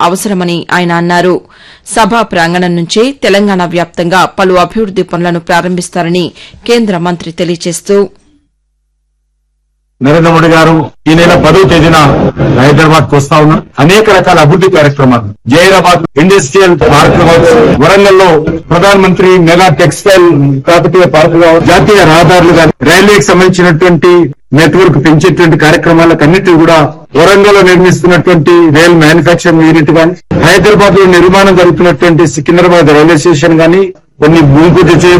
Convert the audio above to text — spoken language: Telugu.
అవసరమని ఆయన అన్నారు సభా ప్రాంగణం నుంచే తెలంగాణ వ్యాప్తంగా పలు అభివృద్ది పనులను ప్రారంభిస్తారని కేంద్ర మంత్రి తెలియజేస్తూ నరేంద్ర మోడీ గారు ఈ నెల పదో తేదీన హైదరాబాద్ కు వస్తా ఉన్నారు అనేక రకాల అభివృద్ధి కార్యక్రమాలు జైరాబాద్ ఇండస్ట్రియల్ పార్క్ కావచ్చు వరంగల్ లో ప్రధాన మంత్రి మెగా టెక్స్టైల్ కాకతీయ పార్క్ కావచ్చు జాతీయ రహదారులు కానీ రైల్వేకి సంబంధించినటువంటి నెట్వర్క్ పెంచేటువంటి కార్యక్రమాలకు అన్నిటి కూడా వరంగల్ లో నిర్మిస్తున్నటువంటి రైల్ మ్యానుఫాక్చరింగ్ యూనిట్ కానీ హైదరాబాద్ లో నిర్మాణం జరుగుతున్నటువంటి సికింద్రాబాద్ రైల్వే స్టేషన్ కానీ కొన్ని భూమి పూజ చేయ